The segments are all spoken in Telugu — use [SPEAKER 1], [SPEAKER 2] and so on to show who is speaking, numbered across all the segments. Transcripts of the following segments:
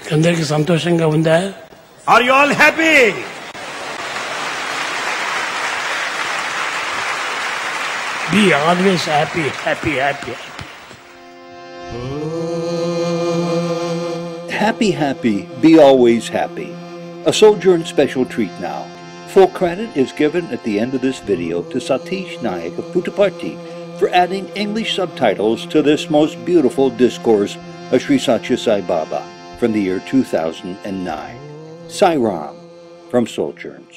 [SPEAKER 1] అందరికీ సంతోషంగా ఉందా
[SPEAKER 2] Are you all happy?
[SPEAKER 1] Be always happy happy happy
[SPEAKER 3] Happy, happy, be always happy. A Sojourn special treat now. Full credit is given at the end of this video to Satish Nayak of Puttaparthi for adding English subtitles to this most beautiful discourse of Sri Satya Sai Baba from the year 2009. Sai Ram from Sojourns.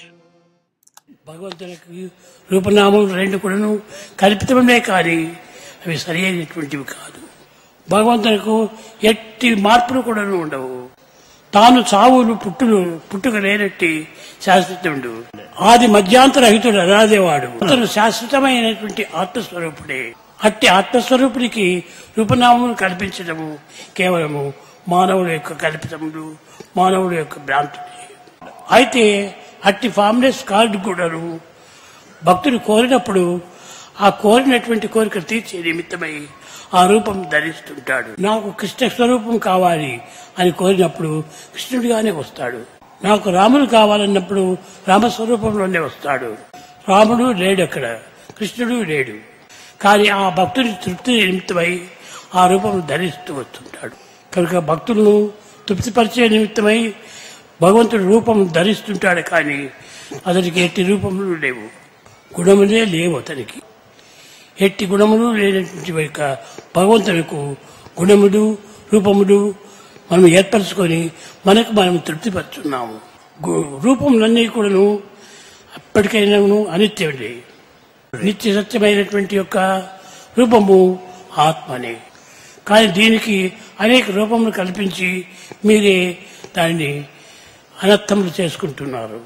[SPEAKER 1] భగవంతునికి రూపనామం రెండు కూడాను కల్పితమే కానీ అవి సరి అయినటువంటివి కాదు భగవంతునికి ఎట్టి మార్పులు కూడాను ఉండవు తాను చావులు పుట్టులు పుట్టుక లేనట్టి శాశ్వతుడు ఆది మధ్యాంతరహితుడు అనాదేవాడు అతను శాశ్వతమైనటువంటి ఆత్మస్వరూపుడే అట్టి ఆత్మస్వరూపునికి రూపనామములు కల్పించడము కేవలము మానవుల యొక్క కల్పితములు మానవుల యొక్క భ్రాంతులే అయితే అట్టి ఫామ్లెస్ కార్డు కూడాను భక్తుడు కోరినప్పుడు ఆ కోరినటువంటి కోరిక తీర్చే నిమిత్తమై ఆ రూపం ధరిస్తుంటాడు నాకు కృష్ణ స్వరూపం కావాలి అని కోరినప్పుడు కృష్ణుడిగానే వస్తాడు నాకు రాముడు కావాలన్నప్పుడు రామస్వరూపంలోనే వస్తాడు రాముడు లేడు అక్కడ కృష్ణుడు లేడు కానీ ఆ భక్తుడి తృప్తి నిమిత్తమై ఆ రూపం ధరిస్తూ వస్తుంటాడు కనుక భక్తులను తృప్తిపరిచే నిమిత్తమై భగవంతుడి రూపం ధరిస్తుంటాడు కానీ అతనికి ఎట్టి రూపములు లేవు గుణములే లేవు అతనికి ఎట్టి గుణములు లేనటువంటి యొక్క భగవంతునికి గుణములు రూపములు మనం ఏర్పరచుకొని మనకు మనం తృప్తిపరుచున్నాము గు- రూపములన్నీ కూడాను అప్పటికైనాను అనిత్యములే నిత్య సత్యమైనటువంటి యొక్క రూపము ఆత్మనే కానీ దీనికి అనేక రూపములు కల్పించి మీరే దానిని అనర్థములు చేసుకుంటున్నారు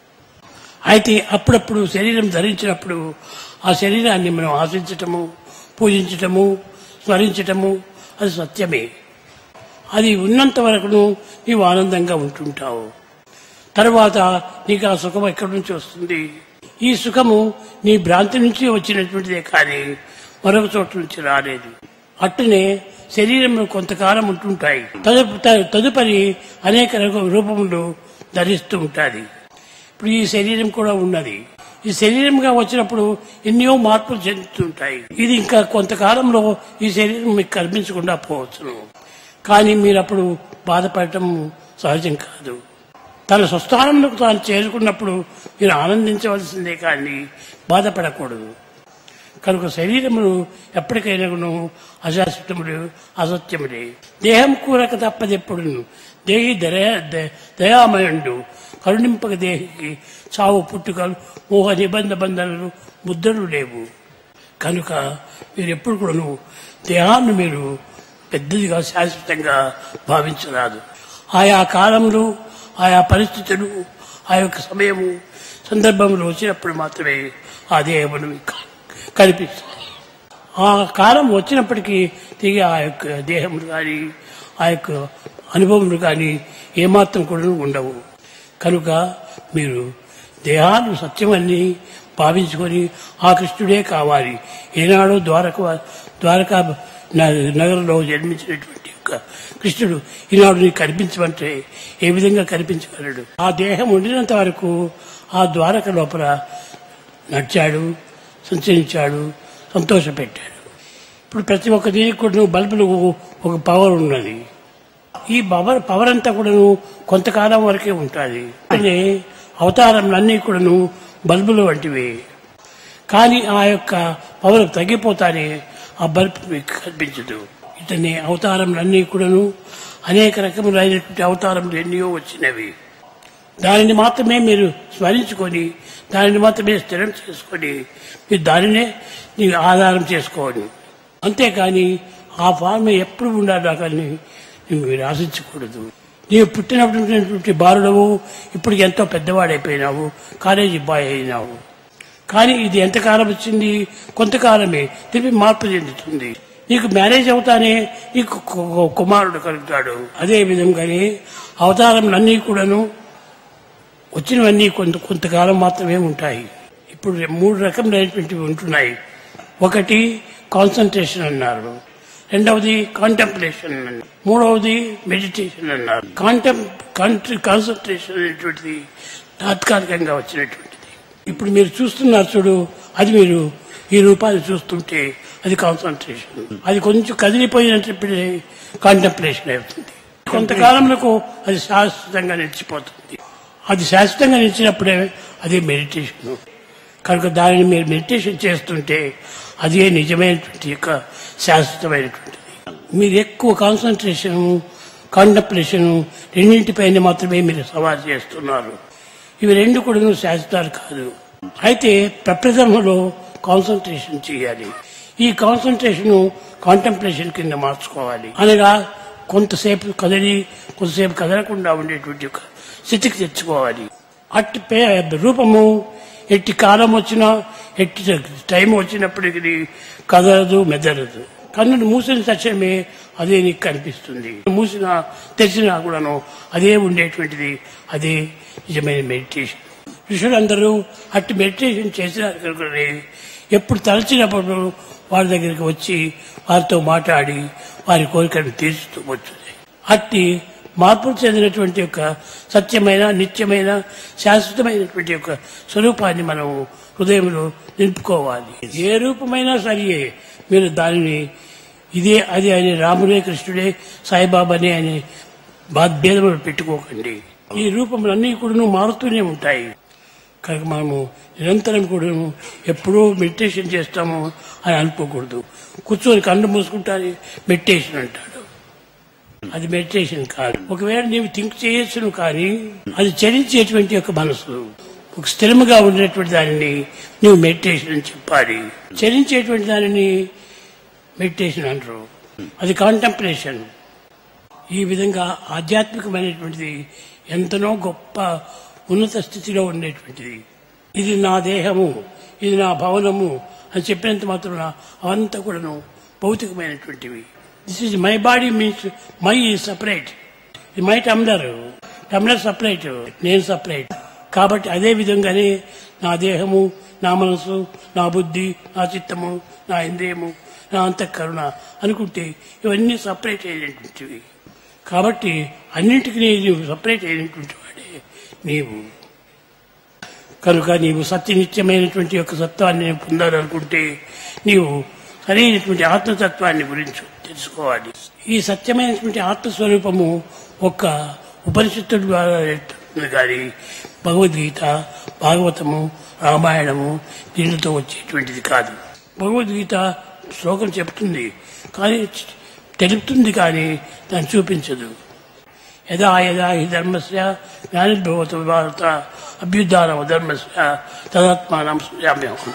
[SPEAKER 1] అయితే అప్పుడప్పుడు శరీరం ధరించినప్పుడు ఆ శరీరాన్ని మనం ఆశించటము పూజించటము స్మరించటము అది సత్యమే అది ఉన్నంత వరకును నీవు ఆనందంగా ఉంటుంటావు తర్వాత నీకు ఆ సుఖం ఎక్కడి నుంచి వస్తుంది ఈ సుఖము నీ భ్రాంతి నుంచి వచ్చినటువంటిదే కానీ మరొక చోట నుంచి రాలేదు అట్టునే శరీరంలో కొంతకాలం ఉంటుంటాయి తదుపు త- తదుపరి అనేక రకం రూపములు ధరిస్తూ ఉంటుంది ఇప్పుడు ఈ శరీరం కూడా ఉన్నది ఈ శరీరంగా వచ్చినప్పుడు ఎన్నో మార్పులు చెందుతుంటాయి ఇది ఇంకా కొంతకాలంలో ఈ శరీరం మీకు కనిపించకుండా పోవచ్చును కానీ మీరు అప్పుడు బాధపడటం సహజం కాదు తన స్వస్థానంలోకి తాను చేరుకున్నప్పుడు మీరు ఆనందించవలసిందే కానీ బాధపడకూడదు కనుక శరీరమును ఎప్పటికైనాను అశాశ్వతములు అసత్యములే దేహం కూరక తప్పదెప్పుడు దేహి దయా ద- దయామయుండు కరుణింపక దేహికి చావు పుట్టుకలు మోహ నిబంధ బంధనలు ముద్రలు లేవు కనుక మీరు ఎప్పుడు కూడాను దేహాన్ని మీరు పెద్దదిగా శాశ్వతంగా భావించరాదు ఆయా కాలంలో ఆయా పరిస్థితులు ఆ యొక్క సమయము సందర్భంలో వచ్చినప్పుడు మాత్రమే ఆ దేహమును క- కనిపిస్తుంది ఆ కాలం వచ్చినప్పటికీ తిరిగి ఆ యొక్క దేహములు కానీ ఆ యొక్క అనుభవములు కానీ ఏమాత్రం కూడా ఉండవు కనుక మీరు దేహాన్ని సత్యమని భావించుకొని ఆ కృష్ణుడే కావాలి ఏనాడో ద్వారక ద్వారకా న- నగరంలో జన్మించినటువంటి యొక్క కృష్ణుడు ఈనాడు నీకు కనిపించమంటే ఏ విధంగా కనిపించగలడు ఆ దేహం ఉండినంత వరకు ఆ ద్వారక లోపల నడిచాడు సంచరించాడు సంతోషపెట్టాడు ఇప్పుడు ప్రతి ఒక్క దీనికి కూడా బల్బులు ఒక పవర్ ఉన్నది ఈ పవర్ పవర్ అంతా కూడాను కొంతకాలం వరకే ఉంటుంది అంటే అవతారంలన్నీ కూడాను బల్బులు వంటివి కానీ ఆ యొక్క పవర్ తగ్గిపోతానే ఆ బల్బ్ మీకు కనిపించదు ఇతని అవతారంలన్నీ కూడాను అనేక రకములైనటువంటి అవతారములు ఎన్నో వచ్చినవి దానిని మాత్రమే మీరు స్మరించుకొని దానిని మాత్రమే స్థిరం చేసుకొని మీరు దానినే మీరు ఆధారం చేసుకోండి అంతేకాని ఆ ఫార్మ్ ఎప్పుడు ఉండాలి కానీ మీరు ఆశించకూడదు నీవు పుట్టినటువంటి బాలుడవు ఇప్పుడు ఎంతో పెద్దవాడైపోయినావు కాలేజీ బాయ్ అయినావు కానీ ఇది ఎంతకాలం వచ్చింది కొంతకాలమే తిరిగి మార్పు చెందుతుంది నీకు మ్యారేజ్ అవుతానే నీకు కు- కు- కుమారుడు కలుగుతాడు అదే విధంగానే అవతారములన్నీ కూడాను వచ్చినవన్నీ కొంత కొంతకాలం మాత్రమే ఉంటాయి ఇప్పుడు రె- మూడు రకములైనటువంటివి ఉంటున్నాయి ఒకటి కాన్సన్ట్రేషన్ అన్నారు రెండవది కాంటెంప్లేషన్ అన్నారు మూడవది మెడిటేషన్ అన్నారు కాంటెం కాన్సన్ట్రేషన్ అనేటువంటిది తాత్కాలికంగా వచ్చినటువంటిది ఇప్పుడు మీరు చూస్తున్నారు చూడు అది మీరు ఈ రూపాన్ని చూస్తుంటే అది కాన్సన్ట్రేషన్ అది కొంచెం కదిలిపోయినప్పుడు కాంటెంప్లేషన్ అవుతుంది కొంతకాలంలో అది శాశ్వతంగా నిలిచిపోతుంది అది శాశ్వతంగా నిలిచినప్పుడే అదే మెడిటేషన్ కనుక దానిని మీరు మెడిటేషన్ చేస్తుంటే అదే నిజమైనటువంటి యొక్క శాశ్వతమైనటువంటిది మీరు ఎక్కువ కాన్సన్ట్రేషన్ కాంటంప్లేషన్ రెండింటిపైన మాత్రమే మీరు సవాల్ చేస్తున్నారు ఇవి రెండు కూడా శాశ్వతాలు కాదు అయితే ప్రప్రథమలో కాన్సన్ట్రేషన్ చేయాలి ఈ కాన్సన్ట్రేషన్ కాంటంప్లేషన్ కింద మార్చుకోవాలి అనగా కొంతసేపు కదిలి కొంతసేపు కదలకుండా ఉండేటువంటి ఒక స్థితికి తెచ్చుకోవాలి అట్టి పే- రూపము ఎట్టి కాలం వచ్చినా ఎట్టి టైం వచ్చినప్పటికీ కదలదు మెదలదు కన్నుడు మూసిన తక్షణమే అదే నీకు కనిపిస్తుంది మూసిన తెరిచినా కూడాను అదే ఉండేటువంటిది అదే నిజమైన మెడిటేషన్ ఋషులందరూ అట్టి మెడిటేషన్ చేసినారు కనుకనే ఎప్పుడు తలచినప్పుడు వారి దగ్గరికి వచ్చి వారితో మాట్లాడి వారి కోరికను తీర్చుతూ వచ్చింది అట్టి మార్పులు చెందినటువంటి యొక్క సత్యమైన నిత్యమైన శాశ్వతమైనటువంటి యొక్క స్వరూపాన్ని మనం హృదయంలో నింపుకోవాలి ఏ రూపమైనా సరే మీరు దానిని ఇదే అది అని రాముడే కృష్ణుడే సాయిబాబానే అని భేదములు పెట్టుకోకండి ఈ రూపములన్నీ కూడా మారుతూనే ఉంటాయి కనుక మనము నిరంతరం కూడా ఎప్పుడూ మెడిటేషన్ చేస్తాము అని అనుకోకూడదు కూర్చొని కళ్ళు మూసుకుంటారు మెడిటేషన్ అంటాడు అది మెడిటేషన్ కాదు ఒకవేళ నీవు థింక్ చేయొచ్చును కానీ అది చరించేటువంటి యొక్క మనసు ఒక స్థిరముగా ఉండేటువంటి దానిని నువ్వు మెడిటేషన్ అని చెప్పాలి చరించేటువంటి దానిని మెడిటేషన్ అంటారు అది కాంటంప్లేషన్ ఈ విధంగా ఆధ్యాత్మికమైనటువంటిది ఎంతనో గొప్ప ఉన్నత స్థితిలో ఉండేటువంటిది ఇది నా దేహము ఇది నా భవనము అని చెప్పినంత మాత్రం అవంతా కూడాను భౌతికమైనటువంటివి this is my body means my is separate ఇది మై టమ్లర్ టమ్లర్ సపరేట్ నేను సపరేట్ కాబట్టి అదే విధంగానే నా దేహము నా మనసు నా బుద్ధి నా చిత్తము నా ఇంద్రియము నా అంతఃకరుణ అనుకుంటే ఇవన్నీ సపరేట్ అయినటువంటివి కాబట్టి అన్నింటికి నీవు సపరేట్ అయినటువంటి వాడే నీవు కనుక నీవు సత్యనిత్యమైనటువంటి యొక్క సత్వాన్ని పొందాలనుకుంటే నీవు సరైనటువంటి ఆత్మతత్వాన్ని గురించి తెలుసుకోవాలి ఈ సత్యమైనటువంటి ఆత్మస్వరూపము ఒక్క ఉపనిషత్తుల ద్వారా ఏర్పడుతుంది కానీ భగవద్గీత భాగవతము రామాయణము దీనితో వచ్చేటువంటిది కాదు భగవద్గీత శ్లోకం చెప్తుంది కానీ తెలుపుతుంది కానీ దాన్ని చూపించదు యదా యదా హి ధర్మస్య జ్ఞానిర్భవతు భారత అభ్యుద్ధానవ ధర్మస్య తదాత్మానం సృజామ్యహం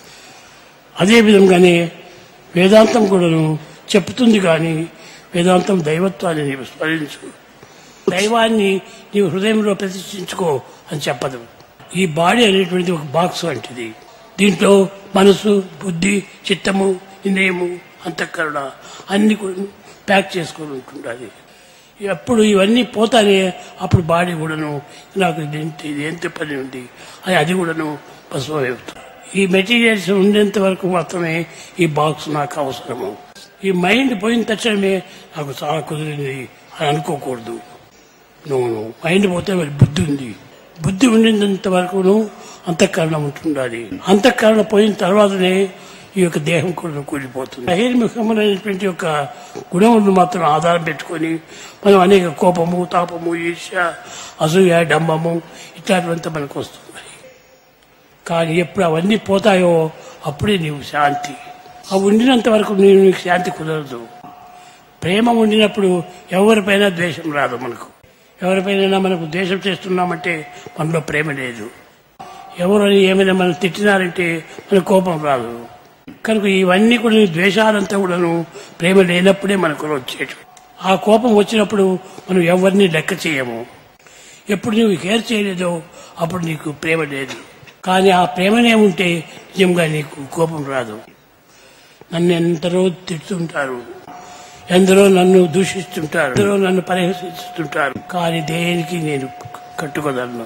[SPEAKER 1] అదే విధంగానే వేదాంతం కూడాను చెప్తుంది కానీ వేదాంతం దైవత్వాన్ని నీవు స్మరించు దైవాన్ని నీవు హృదయంలో ప్రతిష్ఠించుకో అని చెప్పదు ఈ బాడీ అనేటువంటిది ఒక బాక్స్ వంటిది దీంట్లో మనసు బుద్ధి చిత్తము ఇంద్రియము అంతఃకరణ అన్ని కూడా ప్యాక్ చేసుకొని ఉంటుండాలి ఎప్పుడు ఇవన్నీ పోతానే అప్పుడు బాడీ కూడాను నాకు ఇది ఎంత ఇది ఎంత పని ఉంది అని అది కూడాను భస్మం అవుతుంది ఈ మెటీరియల్స్ ఉండేంత వరకు మాత్రమే ఈ బాక్స్ నాకు అవసరము ఈ మైండ్ పోయిన తక్షణమే నాకు చాలా కుదిరింది అని అనుకోకూడదు నువ్వు మైండ్ పోతే మరి బుద్ధి ఉంది బుద్ధి ఉండినంత వరకును అంతఃకరణ ఉంటుండాలి అంతఃకరణ పోయిన తర్వాతనే ఈ యొక్క దేహం కూడా కూలిపోతుంది బహిర్ముఖములైనటువంటి యొక్క గుణములను మాత్రం ఆధారం పెట్టుకొని మనం అనేక కోపము తాపము ఈర్ష్య అసూయ డంబము ఇట్లాంటివంతా మనకు వస్తున్నాయి కానీ ఎప్పుడు అవన్నీ పోతాయో అప్పుడే నీవు శాంతి అవి ఉండినంత వరకు నీవు నీకు శాంతి కుదరదు ప్రేమ ఉండినప్పుడు ఎవరిపైన ద్వేషం రాదు మనకు ఎవరిపైన మనకు ద్వేషం చేస్తున్నామంటే మనలో ప్రేమ లేదు ఎవరైనా ఏమైనా మనం తిట్టినారంటే మన కోపం రాదు కనుక ఇవన్నీ కూడా ఈ ద్వేషాలంతా కూడాను ప్రేమ లేనప్పుడే మనకు వచ్చేటు ఆ కోపం వచ్చినప్పుడు మనం ఎవరిని లెక్క చేయము ఎప్పుడు నువ్వు కేర్ చేయలేదో అప్పుడు నీకు ప్రేమ లేదు కానీ ఆ ప్రేమనే ఉంటే నిజంగా నీకు కోపం రాదు నన్ను ఎందరో తిడుతుంటారు ఎందరో నన్ను దూషిస్తుంటారు ఎందరో నన్ను పరిహసిస్తుంటారు కానీ దేనికి నేను కట్టుకోదలను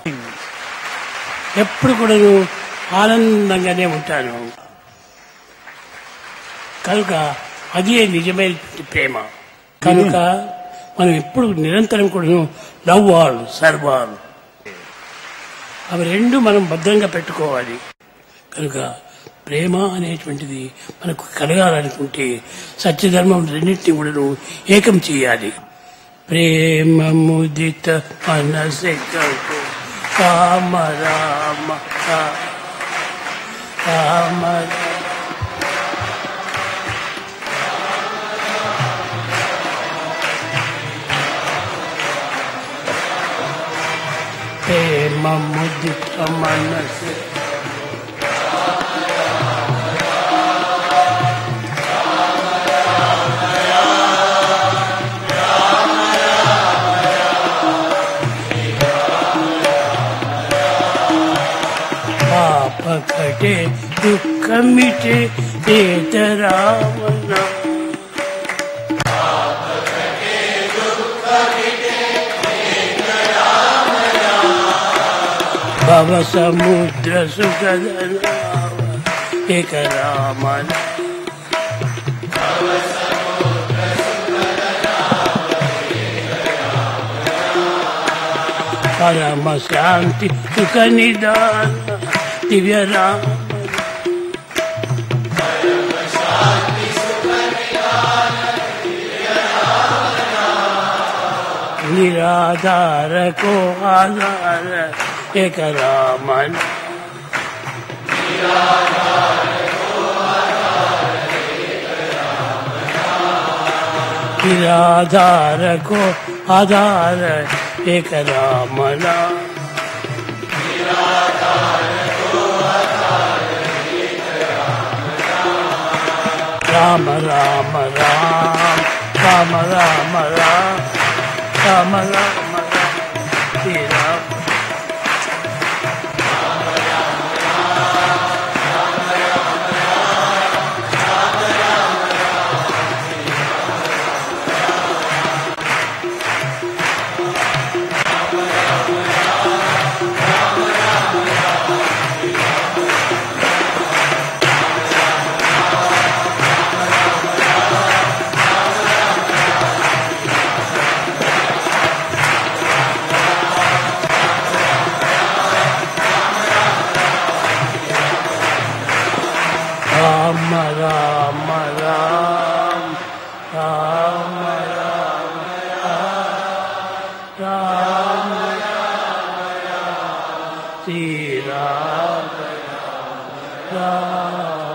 [SPEAKER 1] ఎప్పుడు కూడా నువ్వు ఆనందంగానే ఉంటాను కనుక అదే నిజమైనటువంటి ప్రేమ కనుక మనం ఎప్పుడు నిరంతరం కూడా లవ్ ఆల్ సర్వ్ ఆల్ అవి రెండు మనం భద్రంగా పెట్టుకోవాలి కనుక ప్రేమ అనేటువంటిది మనకు కలగాలనుకుంటే సత్యధర్మం రెండింటిని కూడా ఏకం చేయాలి ప్రేమ ముదిత మనసె కామ రామ కామ రామ ప్రేమ ముదిత మనసె పాప కటే దుఃఖమిటే ఏతరామన భవ సముద్ర సుఖదనావ ఏక రామన పరమ శాంతి సుఖ నిదాన దివ్య రామ నిరాధార కో ఆధార ఏక రామన నిరాధార కో ఆధార ఏక రామన రామ రామ రామ రామ రామ రామ రామ రామ రామ శ్రీరామ రామ రామ రామ రామ రామ రామ శ్రీరామ రామ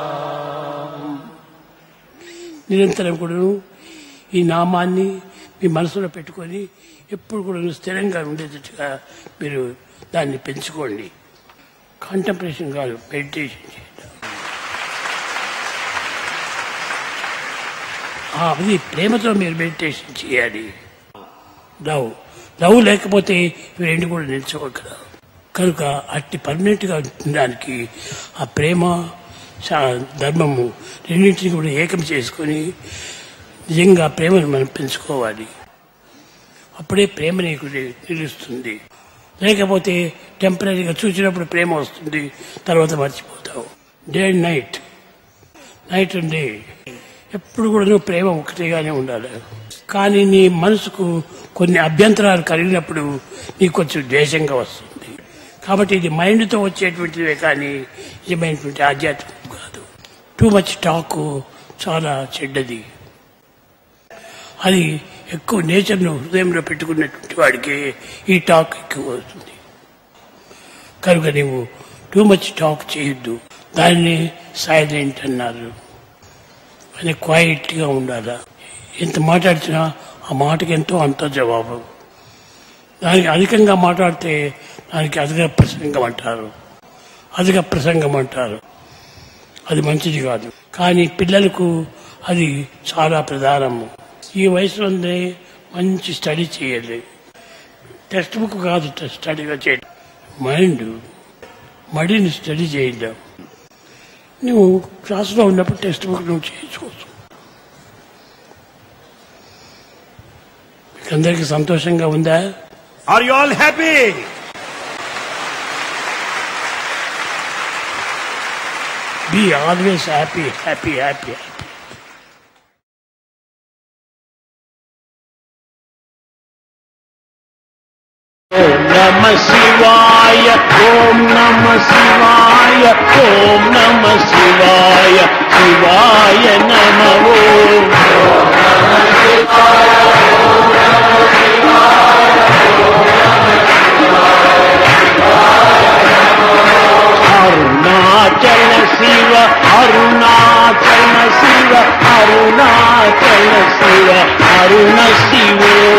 [SPEAKER 1] నిరంతరం కూడాను ఈ నామాన్ని మీ మనసులో పెట్టుకొని ఎప్పుడు కూడా స్థిరంగా ఉండేటట్టుగా మీరు దాన్ని పెంచుకోండి కాంటంప్రేషన్ కాదు మెడిటేషన్ చేయండి ఆ, అది ప్రేమతో మీరు మెడిటేషన్ చేయాలి లవ్ లవ్ లేకపోతే ఇవి రెండు కూడా నిల్చోగలరు కనుక అట్టి పర్మనెంట్గా ఉండడానికి ఆ ప్రేమ శా- ధర్మము రెండింటిని కూడా ఏకం చేసుకొని నిజంగా ప్రేమను మనం పెంచుకోవాలి అప్పుడే ప్రేమ నీకు ని- నిలుస్తుంది లేకపోతే టెంపరీగా చూసినప్పుడు ప్రేమ వస్తుంది తర్వాత మర్చిపోతావు day and night night and day ఎప్పుడు కూడా నువ్వు ప్రేమ ఒకటిగానే ఉండాలి కానీ నీ మనసుకు కొన్ని అభ్యంతరాలు కలిగినప్పుడు నీకు కొంచెం ద్వేషంగా వస్తుంది కాబట్టి ఇది మైండ్తో వచ్చేటువంటివే కానీ నిజమైనటువంటి ఆధ్యాత్మికం కాదు టూ మచ్ టాక్ చాలా చెడ్డది అది ఎక్కువ నేచర్ను హృదయంలో పెట్టుకున్నటువంటి వాడికి ఈ టాక్ ఎక్కువ అవుతుంది కనుక నీవు టూ మచ్ టాక్ చేయొద్దు దాన్ని సైలెంట్ అన్నారు అని క్వైట్గా ఉండాలా ఎంత మాట్లాడినా ఆ మాటకి ఎంతో అంత జవాబు దానికి అధికంగా మాట్లాడితే దానికి అధిక ప్రసంగం అంటారు అధిక ప్రసంగం అంటారు అది మంచిది కాదు కానీ పిల్లలకు అది చాలా ప్రధానము ఈ వయసులోనే మంచి స్టడీ చేయాలి టెక్స్ట్ బుక్ కాదు స్టడీగా చేయడం మైండ్ మడిని స్టడీ చేయడం నువ్వు క్లాసులో ఉన్నప్పుడు టెక్స్ట్ బుక్ నువ్వు చేయించుకోవచ్చు మీకు అందరికీ సంతోషంగా ఉందా
[SPEAKER 2] Are you all happy?
[SPEAKER 1] Be always happy happy happy happy
[SPEAKER 4] ఓం నమ శివాయ ఓం నమ శివాయ ఓం నమ శివాయ శివాయ నమ ఓం అరుణాచల శివ అరుణాచల శివ అరుణాచల శివ అరుణ శివో